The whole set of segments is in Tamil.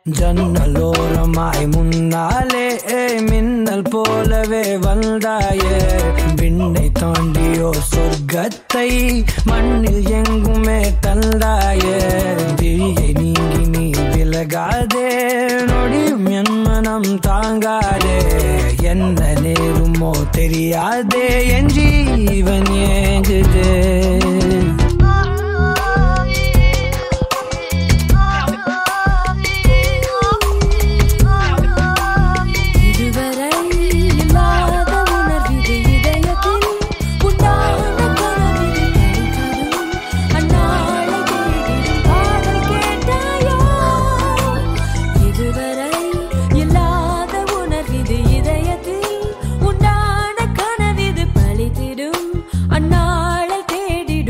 ஜன்னலோரமாய் முன்னாலே மின்னல் போலவே வந்தாயே விண்ணை தாண்டியோ சொர்க்கத்தை மண்ணில் எங்குமே தந்தாயே விழியை நீங்கி நீ விலகாதே நொடியும் என் மனம் தாங்காதே என்ன நேருமோ தெரியாதே என் ஜீவன் ஏங்குதே இதுவரை இல்லாத உணர்விது இதயத்தில் உண்டான கனவிது கைகூடும் அந்நாளை தேடிடும் பாடல் கேட்டாயோ இதுவரை இல்லாத உணர்விது இதயத்தில் உண்டான கனவிது பழித்திடும் அந்நாளை தேடிடும்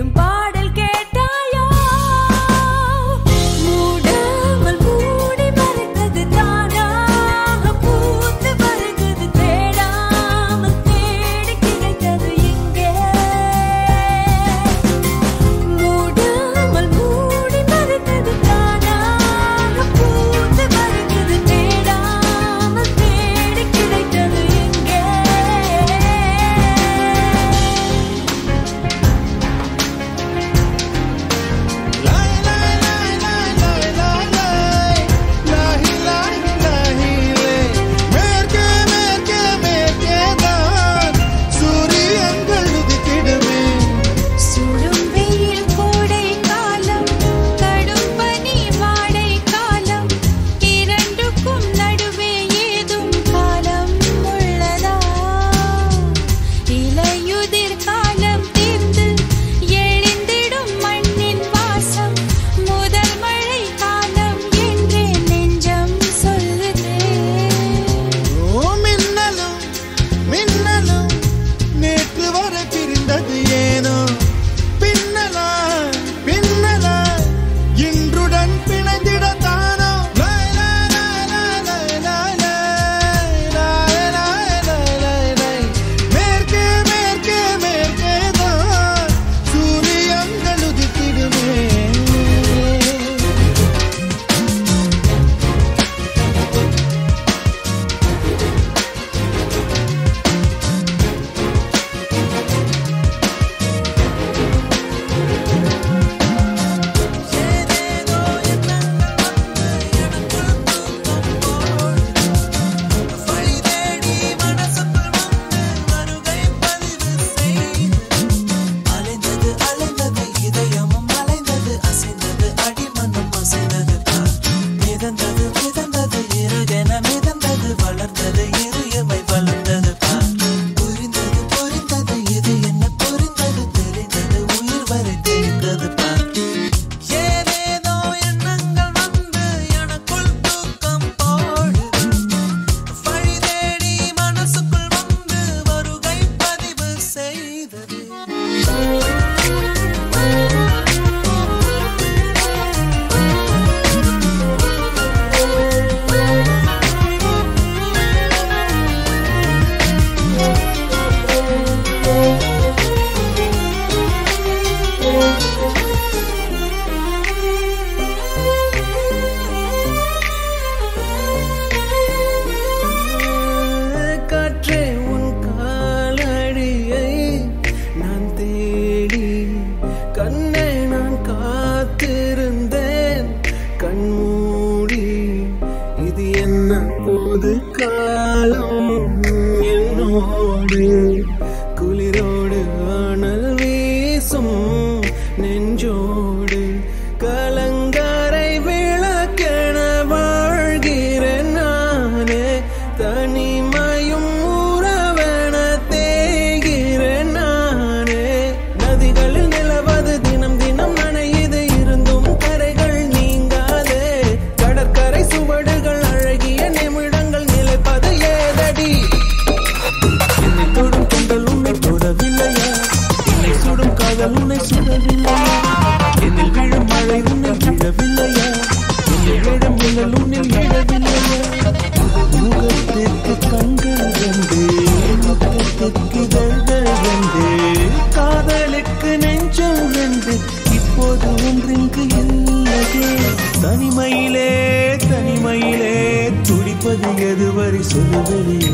துடிப்பது எதுவரை சொல்லுவெளியே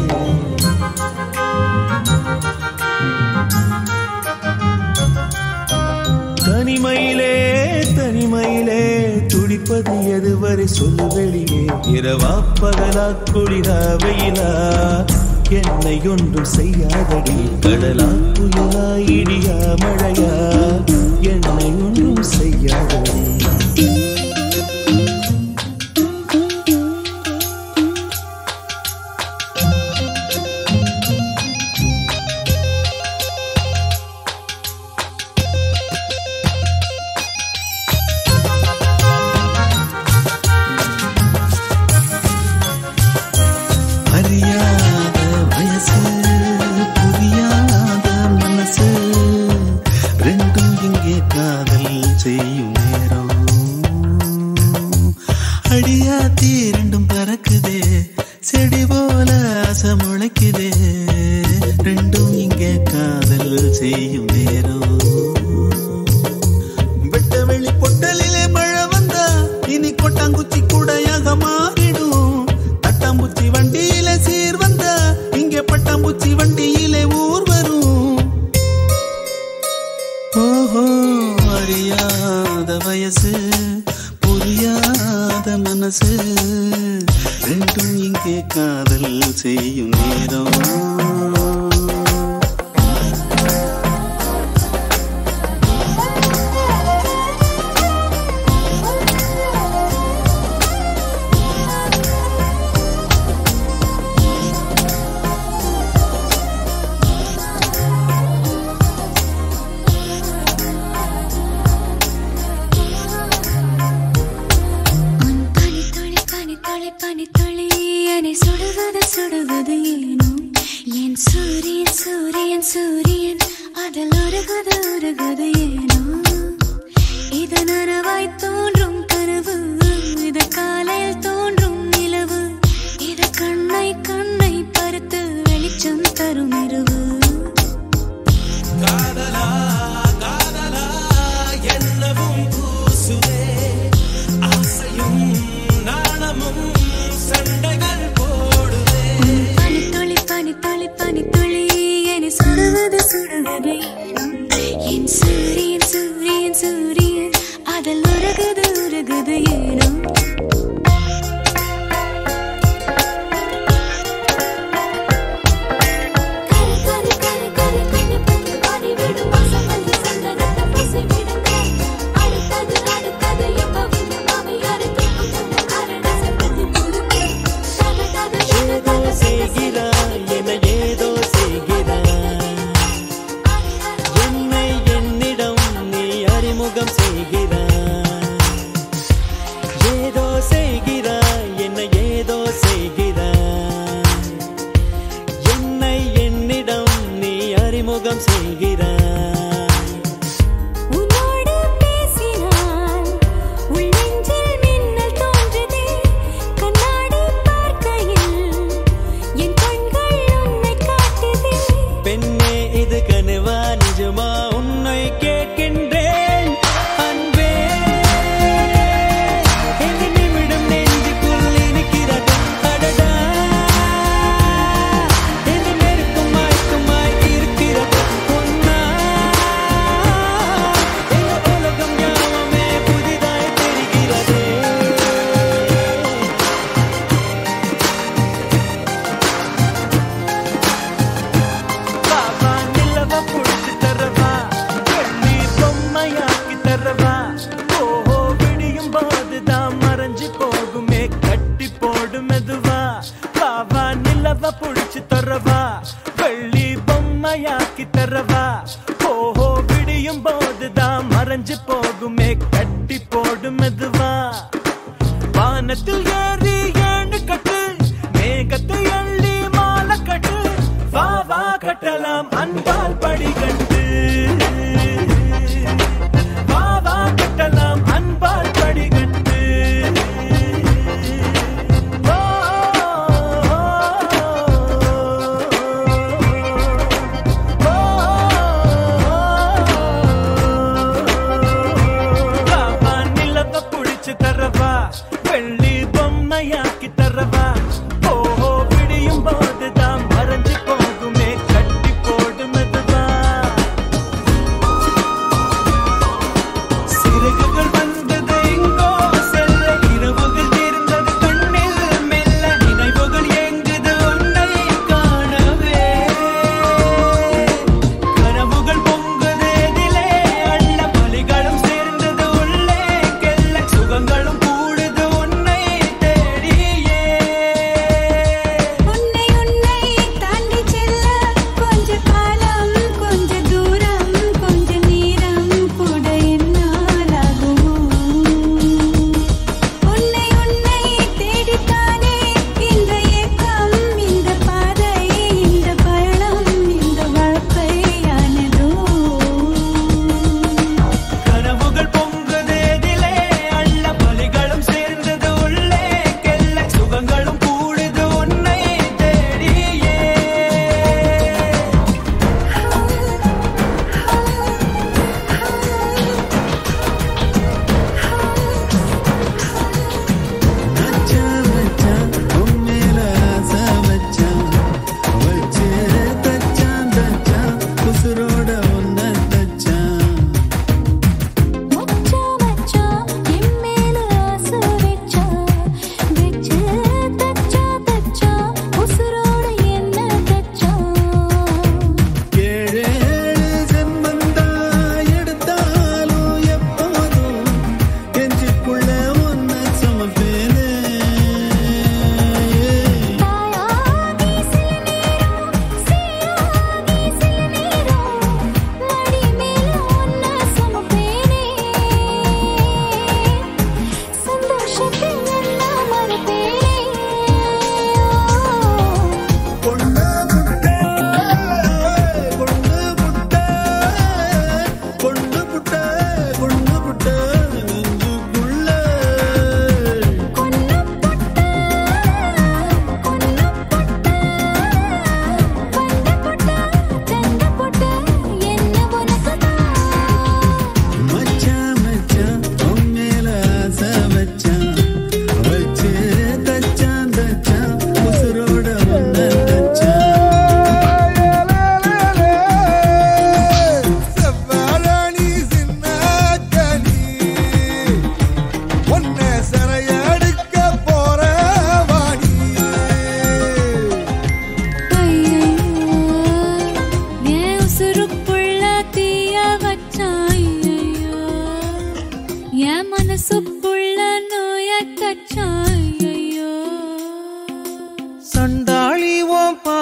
தனிமையிலே தனிமையிலே துடிப்பது எதுவரை சொல்லு வெளியே இரவா பகலா குளிரா வெயிலா என்னை ஒன்றும் செய்யாதடி கடலா புயலா இடியா மழையா என்னை ஒன்றும் செய்யாதடி அறியாத வயசு புரியாத மனசு ரெண்டும் இங்கே காதல் செய்யும் நேரம் அடியாத்தி ரெண்டும் பறக்குதே செடி போல ஆசை முளைக்குதே ரெண்டும் இங்கே காதல் செய்யும் நேரம் வெட்ட வெளி பொட்டலிலே மழை வந்தா இனி கொட்டாங்குச்சி கூடையாக மாறிடும் தட்டாம்பூச்சி வண்டியில சீர் வந்தா இங்கே பட்டாம்பூச்சி வண்டியிலே ஊர் வரும் ஓஹோ அறியாத வயசு புரியாத மனசு ரெண்டும் இங்கே காதல் செய்யும் நேரம் உன் பனித்துளி பனித்துளி பனித்துளி என்னை சுடுவது சுடுவது ஏனோ என் சூரியன் சூரியன் சூரியன் அதில் உருகுது உருகுது ஏனோ இது நனவாய் தோன்றும் கனவு இது காலையில் தோன்றும் நிலவு இது கண்ணை கண்ணை பருத்து வெளிச்சம் தரும் இரவு பனித்துளி பனித்துளி பனித்துளி என்னை சுடுவது சுடுவது என் சூரியன் சூரியன் சூரியன் அதில் உருகுது உருகுது ஏனோ கரு கரு கரு கரு கண்ணு பத்து பாடி விடும் வாசம் வந்து சந்தனத்தை பூசி விடுங்க அடுத்தது அடுத்தது எப்பவும் அவை அறுத்து அரண சத்தத்தை கொடுங்க தக தக தக தக செய்கிறாய் என ஏதோ செய்கிறாய் என்னை என்னிடம் நீ அறிமுகம் செய்கிறாய் ஏதோ செய்கிறாய் என்னை ஏதோ செய்கிறாய் என்னை என்னிடம் நீ அறிமுகம் செய்கிறாய் உன்னோடு பேசினால் உள் நெஞ்சில் மின்னல் தோன்றுதே கண்ணாடி பார்க்கையில் என் கண்கள் உன்னை காட்டுதே பெண்ணே இது கனவா நிஜமா உன்னை கேட்கின்றேன் அன்பே இந்த நிமிடம் நெஞ்சுக்குள் இருக்கிறது அடடா இது நெருக்கமாய் குமாய் இருக்கிறது பொன்னா இந்த உலகம் யாவுமே புதிதாய் தெரிகிறது பாபா நிலவ புடிச்சு தரவா வெள்ளி பொம்மையாக்கி தரவா ஓஹோ விடியும் போதுதான் மறைஞ்சு போகுமே கட்டி போடு மெதுவா பாபா நிலவ புடிச்சு தரவா வெள்ளி பொம்மையாக்கி தரவா ஓஹோ விடியும் போதுதான் மறைஞ்சு போகுமே கட்டி போடு மெதுவா வானத்தில் ஏறி ஏழு கட்டு மேகத்தை அள்ளி மாலை கட்டு வா வா கட்டலாம் அன்பால் படிக்கட்டு வா வா கட்டலாம் அன்பால் படிக்கட்டு ஓ, ஓ, பாபா நிலத்தை புடிச்சு தரவா வெள்ளி பொம்மையாக்கி தரவா ஓ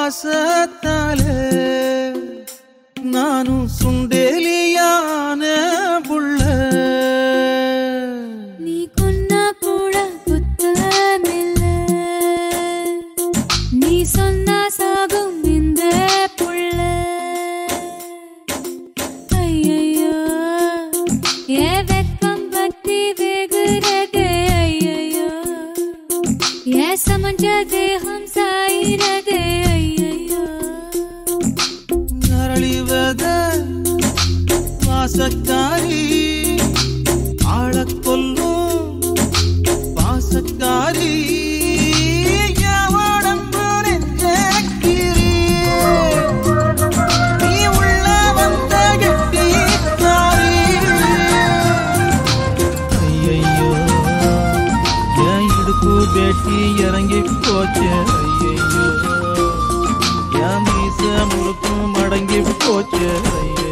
பாசத்தாலே நானும் சுண்டேலியான புள்ள நீ கொன்னா கூட குத்தமில்ல நீ சொன்னா சாகும் இந்த புள்ள ஐயையோ ஏ வெக்கம் பக்தி வெகுரதே ஐயையோ ஏ சமஞ்ச தேகம் சாயிரதே ஐயையோ நரளிவத வாசக்காரி ஆளக் கொல்லும் பாசக்காரி எவடம்பு நெஞ்சக்கிரி. நீ உள்ள வந்த கெட்டிக்காரி. ஐயையோ, என் இடுப்பு வெட்டி இறங்கி போச்சு ஐயையோ என் மீச முறுக்கும் மடங்கி போச்சு ஐயையோ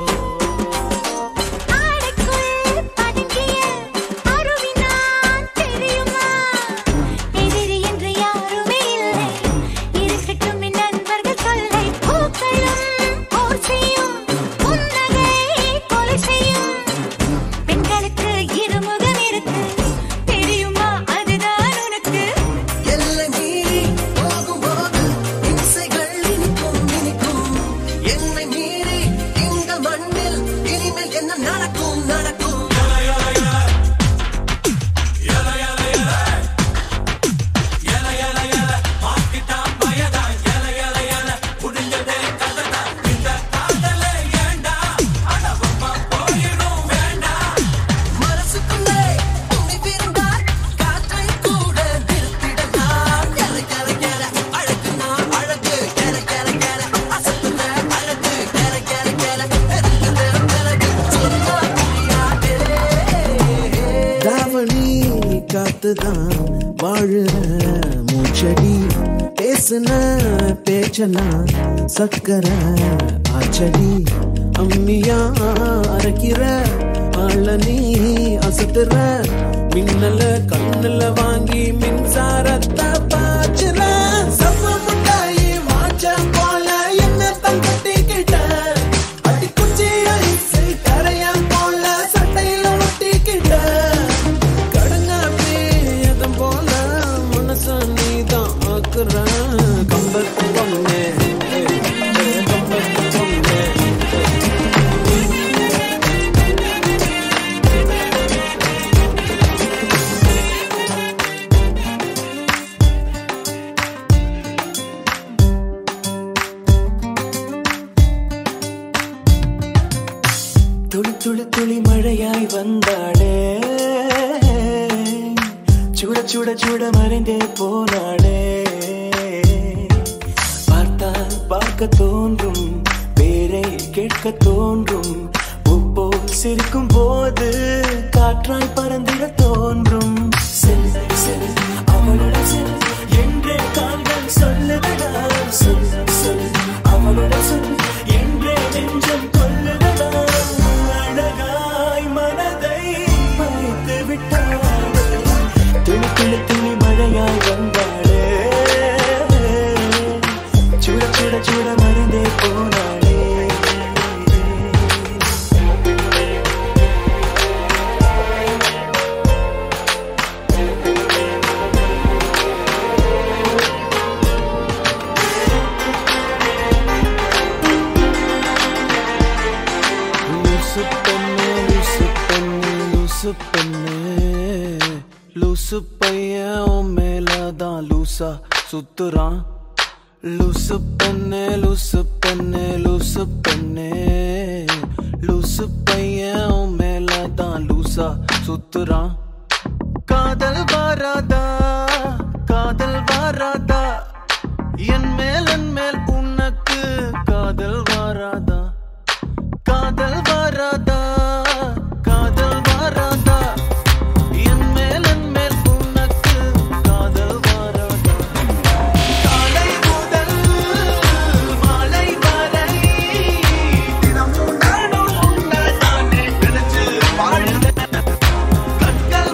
ஆடைக்குள் பதுங்கிய அருவினான் தெரியுமா? எதிரி என்று யாருமே இல்லை. இருக்கட்டும் என் நண்பர்கள் தொல்லை. பூக்களும் போர் செய்யும். புன்னகை கொலை செய்யும். பெண்களுக்கு இருமுகம் இருக்கு. தெரியுமா அதுதான் உனக்கு எல்லை மீறி போகும்போது இம்சைகள் இனிக்கும் இனிக்கும் என்னை மீறி இந்த மண்ணில் இனிமேல் என்ன நடக்கும் நடக்கும் மனசுக்குள்ளே துணி விருந்தால் காற்றை கூட நிறுத்திடலாம் எல எல எல அழகு நான் அழகு எல எல எல அசத்துன அழகு எல எல எல எதுக்குது பிறகு சொன்னா புரியாதே தாவணி காத்துதான் வாழுற மூச்சடி பேசுன பேச்செல்லாம் சக்கர ஆச்சடி அம்மியா அரைக்கிற ஆள நீ அசத்துற மின்னல கண்ணுல வாங்கி மின்சாரத்தை பாய்ச்சுற சப்ப முட்டாயி மாச்ச போல என்ன தங்கட்டிக்கிட்ட அடி குச்சி ஐசு கரையா போல சட்டையில ஒட்டிக்கிட்ட கடங்காப்பி எதும் போல மனச நீதான் ஆக்குற கம்பத்து பொண்ணே கம்பத்து பொண்ணே துளி துளி துளி மழையாய் வந்தாளே சுட சுட சுட மறைந்தே போனாளே பார்த்தால் பார்க்க தோன்றும் பேரை கேட்க தோன்றும் உப்போ சிரிக்கும் போது காற்றாய் பறந்திட தோன்றும் செல் செல் அவளுடன் செல் என்றே கால்கள் சொல்லுதடா சொல் சொல் அவளுடன் சொல் என்றே நெஞ்சம் கொல்லுதடா அழகாய் மனதை மறைத்து விட்டாள் துளி துளி துளி மழையாய் வந்தாளே சுட சுட சுட மறந்தே போனாளே லூசு பெண்ணே லூசு பெண்ணே லூசு பெண்ணே லூசு பையன் உன் மேலதான் லூசா சுத்துறான் லூசு பெண்ணே லூசு பெண்ணே லூசு பெண்ணே லூசு பையன் உன் மேலதான் லூசா சுத்துறான் காதல் வாராதா காதல் வாராதா என் மேல் என் மேல் உனக்கு காதல் வாராதா காதல் வாராதா காதல் வாராதா என் மேல் என் மேல் உனக்கு காதல் வாராதா காலை முதல் மாலை வரை தினமும் நானும் உன்னை நானே நினைச்சு வாழ்ந்தேன் கண்கள்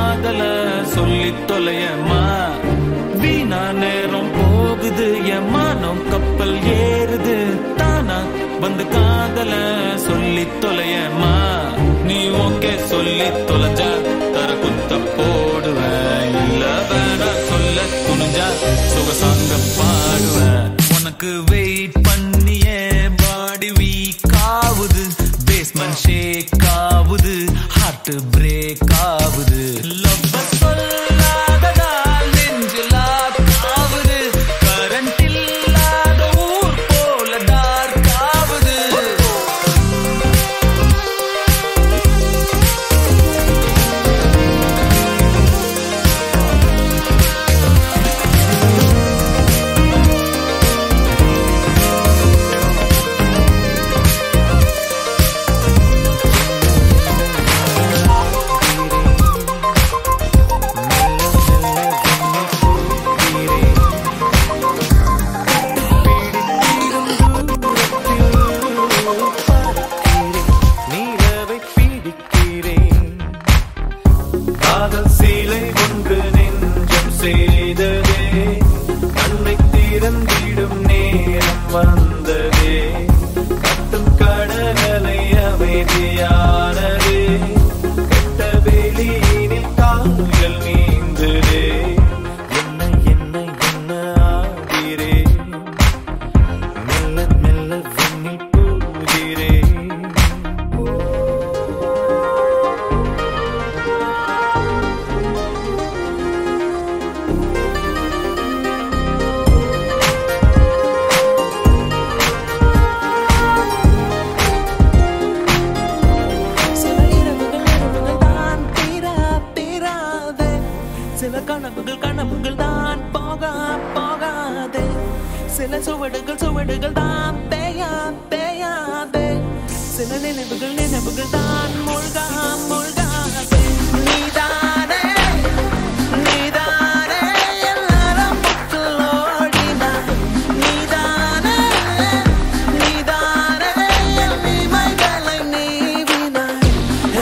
காதல சொல்லி தொலையம்மா வீணா நேரம் போகுது என் மனம் கப்பல் ஏறுது தானா வந்து காதல சொல்லி தொலையம்மா நீ ஓகே சொல்லி தொலைஞ்சா தர குத்த போடுவேன் இல்ல வேணா சொல்ல துணிஞ்சா சுகசாங்க பாடுவேன் உனக்கு வெயிட் பண்ணியே பாடி வீக் ஆகுது பேஸ்மெண்ட் ஷேக் ஆகுது ஹார்ட் பிரேக் ஆகுது லவ் சொல்லாததால் நெஞ்சில் ஆகுது கரண்ட் இல்லாத ஊர் போல டார்க் ஆகுது நீரவை பீடிக்கிறேன் காதல் சீலை ஒன்று நெஞ்சம் செய்ததே கண்ணை திறந்திடும் நேரம் வந்ததே கட்டும் கடலை அமைதியானதே கெட்ட வெளியினில் கால்கள் நீந்ததே என்ன என்ன என்ன ஆகிறேன் மெல்ல மெல்ல விண்ணில் போகிறேன் சில இரவுகள் இரவுகள் தான் தீரா தீராதே சில கனவுகள் கனவுகள் தான் போகா போகாதே சில சுவடுகள் சுவடுகள் தான் தேயா தேயாதே சில நினைவுகள் நினைவுகள் தான் மூழ்கா மூழ்காதே நீதானே நீதானே எல்லாரும் புக்கில் ஓடினாய் நீதானே நீதானே என் இமைகளை நீவினாய்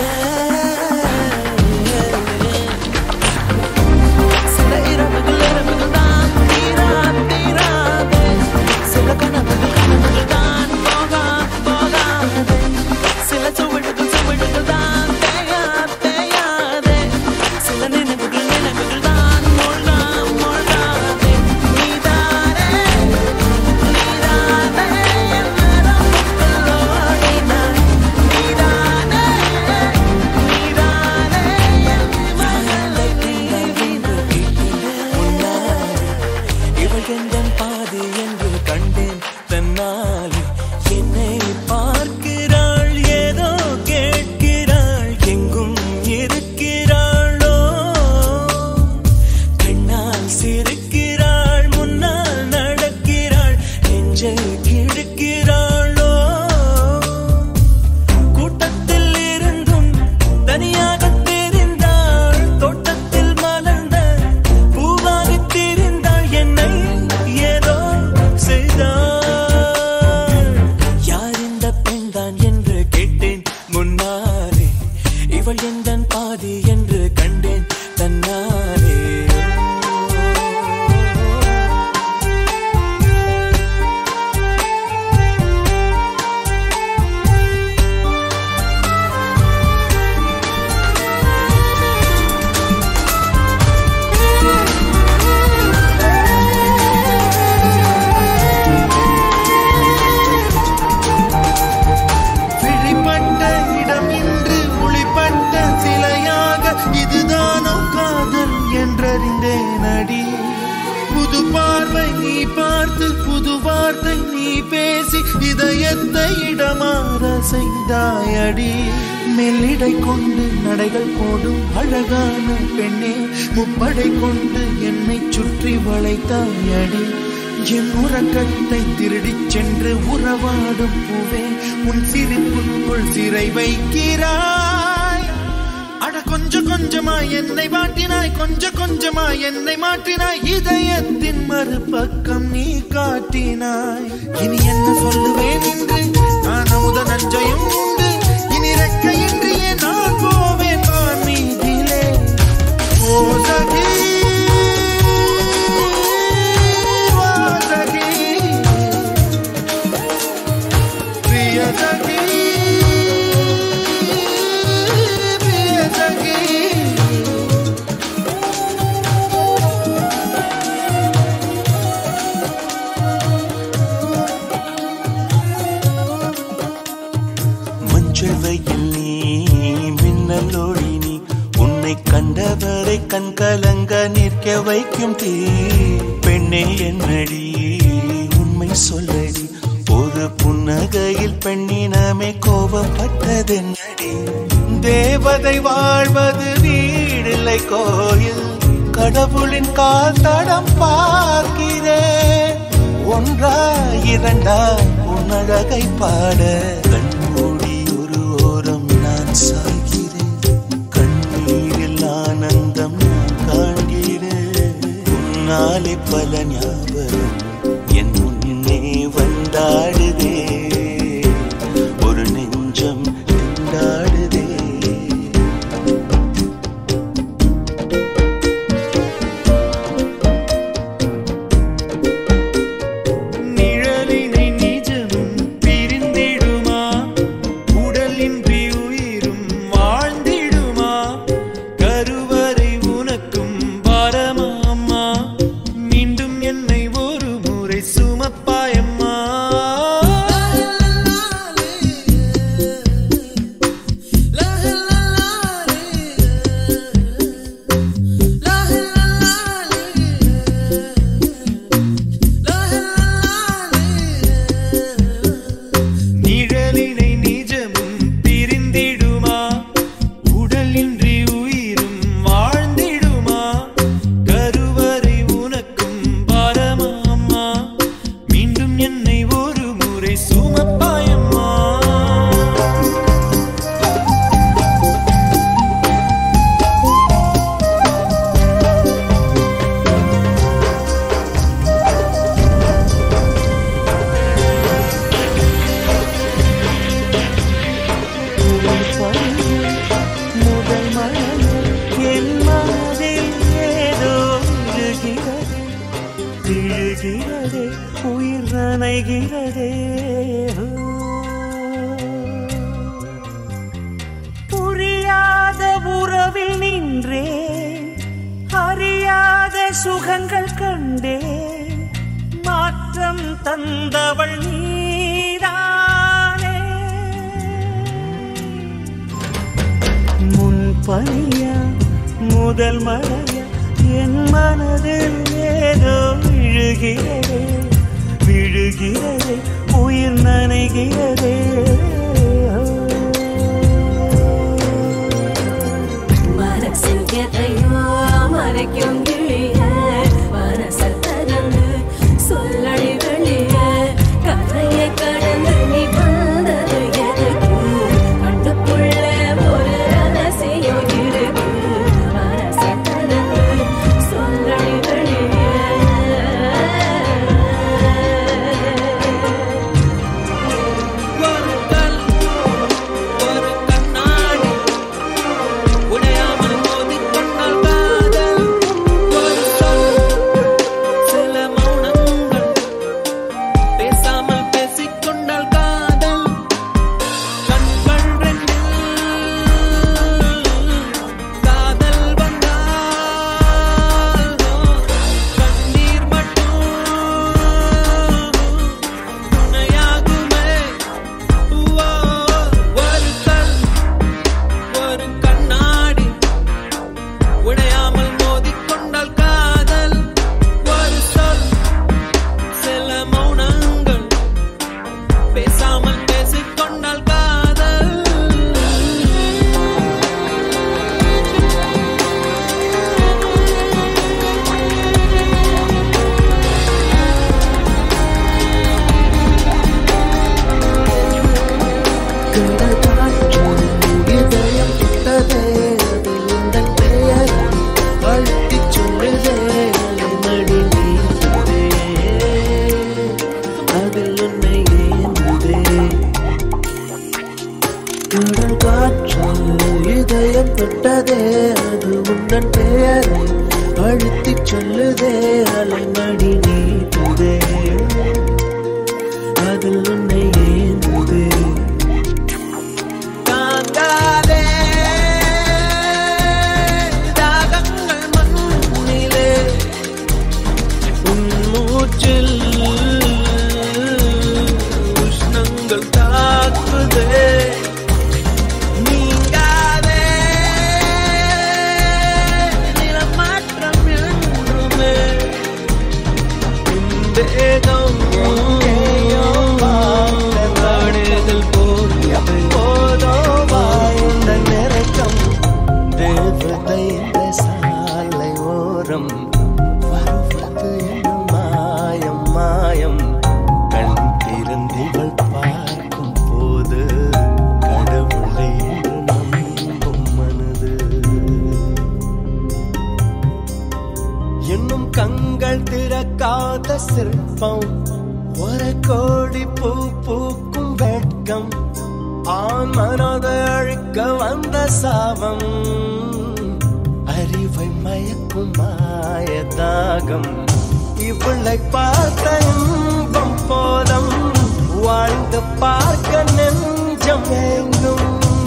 சில இரவுகள் இரவுகள் தான் தீரா தீராதே சில கனவுகள் கனவுகள் தான் போகா போகாதே சில சுவடுகள் சுவடுகள் தான் தேயா தேயாதே சில நினைவுகள் நினைவுகள் தான் மூழ்கா மூழ்காதே நீதானே நீதானே என் மனமுக்குள் ஓடினாய் நீதானே நீதானே என் இமைகளை நீவினாய் இவள் எந்தன் பாதி என்று கண்டேன் தன்னாலே என்னை பார்க்கிறாள் ஏதோ கேட்கிறாள் எங்கும் இருக்கிறாளோ கண்ணால் சிரிக்கிறாள் முன்னால் நடக்கிறாள் நெஞ்சை கிழக்கிறாளோ கூட்டத்தில் இருந்தும் தனியாக தெரிந்தாள் தோட்டத்தில் மலர்ந்த பூவாக தெரிந்தாள் என்னை ஏதோ செய்தாள் யார் இந்த பெண்தான் என்று கேட்டேன் முன்னாலே இவள் எந்தன் பாதி என்று கண்டேன் தன்னாலே விழிப்பட்ட இடம் இன்று ஒளிப்பட்ட சிலையாக இதுதானோ காதல் என்றறிந்தேன் அடி புது பார்வை நீ பார்த்து புது வார்த்தை நீ பேசி இதயத்தை இடமாற செய்தாயடி மெல்லிடை கொண்டு நடைகள் போடும் அழகான பெண்ணே முப்படை கொண்டு என்னை சுற்றி வளைத்தாயடி என் உறக்கத்தை திருடிச் சென்று உறவாடும் பூவே உன் சிரிப்புக்குள் சிறை வைக்கிறாய் அட கொஞ்சம் கொஞ்சமா என்னை மாட்டினாய் கொஞ்சம் கொஞ்சமா என்னை மாற்றினாய் இதயத்தின் மறுபக்கம் நீ காட்டினாய் இனி என்ன சொல்லுவேன் என்று நான் அமுத நஞ்சையும் உண்டு இனி ரெக்கையின்றியே நான் போவேன் வான் மீதிலே உன்னை கண்டவரை கண் கலங்க நிற்க வைக்கும் தீ பெண்ணே என்னடி உண்மை சொல்லடி ஒரு புன்னகையில் பெண்ணினமே கோபப்பட்டதென்னடி தேவதை வாழ்வது வீடில்லை கோயில் கடவுளின் கால் தடம் பார்க்கிறேன் ஒன்றா இரண்டா உன்னழகை பாட கண்மூடி ஒரு ஓரம் நான் சாய்கிறேன் கண்ணீரில் ஆனந்தம் நான் காண்கிறேன் உன்னாலே பல ஞாபகம் என் முன்னே வந்தாடுதே ஒரு நெஞ்சம் திண்டாடுதே நிழலினை நிஜமும் பிரிந்திடுமா உடலின்றி உயிரும் வாழ்ந்திடுமா கருவறை உனக்கும் பாரமாம்மா மீண்டும் என்னை ஒரு முறை சுமப்பாயம்மா நிழலினை நிஜமும் பிரிந்திடுமா உடலின்றி உயிரும் வாழ்ந்திடுமா கருவறை உனக்கும் பாரமாம்மா மீண்டும் என்னை ஒரு முறை சுமப்பாயம்மா முதல் மலர் என் மனதில் ஏதோ விழுகிறது விழுகிறது உயிர் நனைகிறதே புரியாத உறவில் நின்றேன் அறியாத சுகங்கள் கண்டேன் மாற்றம் தந்தவள் நீதானே முன் பனியா முதல் மழையா என் மனதில் ஏதோ விழுகிறதே விழுகிறதே உயிர் நனைகிறதே மனசில் எதையோ மறைக்கும் கிளிய மனசல் திறந்து சொல்லடி வெளிய கரையை கடந்து நீ வந்தது எதுக்கு கண்ணுக்குள்ள ஒரு ரகசியம் இருக்கு மனசல் திறந்து சொல்லடி வெளிய ஒரு கல் ஒரு கண்ணாடி உடையாமல் மோதிக்கொண்டால் காதல் ஒரு சொல் சில மௌனங்கள் பேசாமல் பேசிக்கொண்டால் காதல் கண்கள் ரெண்டில் காதல் வந்தால் கண்ணீர் மட்டும் துணையாகுமே ஓ, ஒரு கல் ஒரு கண்ணாடி உடையாமல் மோதிக்கொண்டால் காதல் ஒரு சொல் சில மௌனங்கள் பேசாமல் பேசிக்கொண்டால் காதல் இதயம் தொட்டதே அது உந்தன் பெயர் அழுத்திச் சொல்லுதே மடி நீந்ததே அதில் உன்னை ஏந்ததே கடல் காற்று இதயம் தொட்டதே அது உந்தன் பெயரை அழுத்திச் சொல்லுதே அலைமடி நீட்டுதே அதில் உன்னை ஏந்ததே தாங்காதே தாகங்கள் மண்ணிலே உன் மூச்சில் உஷ்ணங்கள் தாக்குதே நீங்காதே தேவதை இந்த சாலை ஓரம் வருவது என்ன மாயம் மாயம் கண் திறந்திகள் பார்க்கும் போது கடவுளை என்று நம்பும் மனது இன்னும் கண்கள் திறக்காத சிற்பம் ஒரு கோடி பூ பூக்கும் வெட்கம் ஆண் மனதை அழிக்க வந்த சாபம் அறிவை மயக்கும் மாய தாகம் இவளை பார்த்த இன்பம் போலம் வாழ்ந்து பார்க்க நெஞ்சம் எங்கும்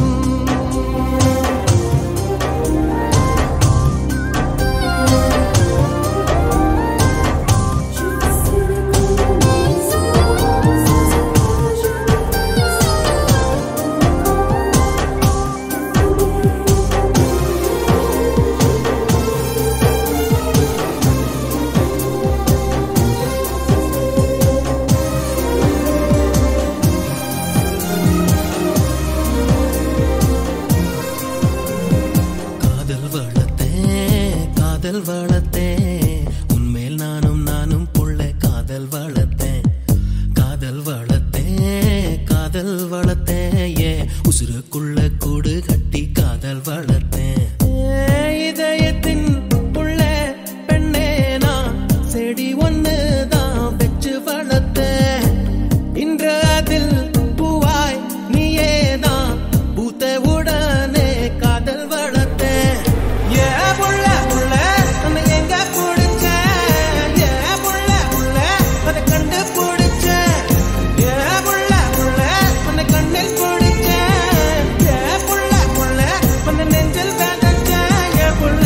காதல் வளர்த்தேன் காதல் வளர்த்தேன் உன்மேல் நானும் நானும் புள்ள காதல் வளர்த்தேன் காதல் வளர்த்தேன் காதல் வளர்த்தேன் ஏ உசுருக்குள்ள கூடு கட்டி காதல் வளர்த்தேன் ஏ, இதயத்தின் புள்ள பெண்ணே நான் செடி ஒன்று தான் வச்சு வளர்த்தேன் இன்று அதில் பூவாய் நீயே தான் பூத்த உடனே காதல் வளர்த்தேன் ஏ புள்ள புள்ள உன்னை எங்க பிடிச்ச ஏ புள்ள புள்ள அதை கண்டு பிடிச்ச ஏ புள்ள புள்ள உன்னை கண்ணில் பிடிச்ச ஏ புள்ள புள்ள உன்னை நெஞ்சில் வேதச்ச ஏ புள்ள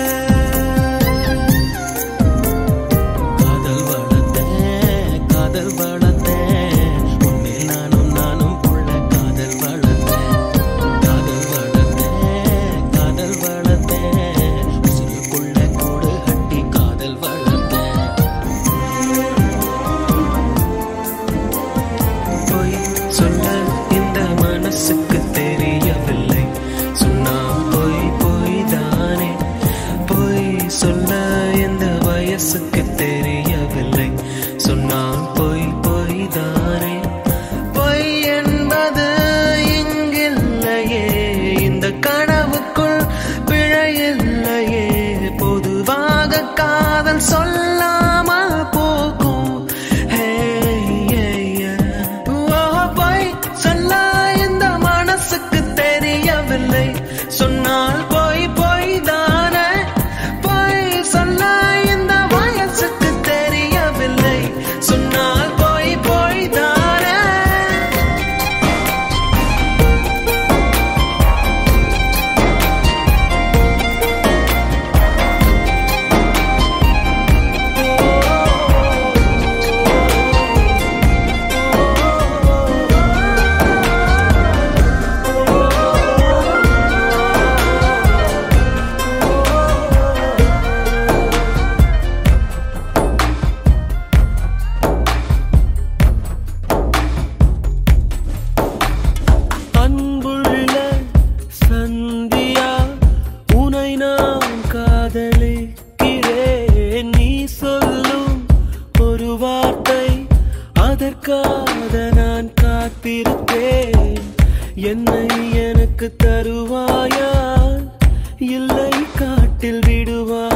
காதல் வளர்த்தேன் காதல் வளர்த்தேன் உன்மேல் நானும் நானும் புள்ள காதல் வளர்த்தேன் காதல் வளர்த்தேன் காதல் வளர்த்தேன் உசுருக்குள்ள கூடு கட்டி காதல் வளர்த்தேன் பொய் சொல்ல இந்த மனசுக்கு தெரியவில்லை சொன்னா பொய் பொய் தானே பொய் சொல்ல இந்த வயசுக்கு தெரியவில்லை சொன்னால் பொய் பொய் தானே பொய் என்பது இங்கில்லையே இந்த கனவுக்குள் பிழையில்லையே பொதுவாக காதல் சொல்லாமல் போகும் ஹே, ஏ, ஏ. ஓ, பொய் சொல்ல இந்த மனசுக்கு தெரியவில்லை சொன்னால் பொய் பொய் தானே பொய் சொல்ல இந்த வயசுக்கு தெரியவில்லை சொன்னால் பொய் பொய் தானே அன்புள்ள சந்தியா உனை நான் காதலிக்கிறேன் நீ சொல்லும் ஒரு வார்த்தை அதற்காக நான் காத்திருப்பேன் என்னை எனக்கு தருவாயா இல்லை காட்டில் விடுவாயா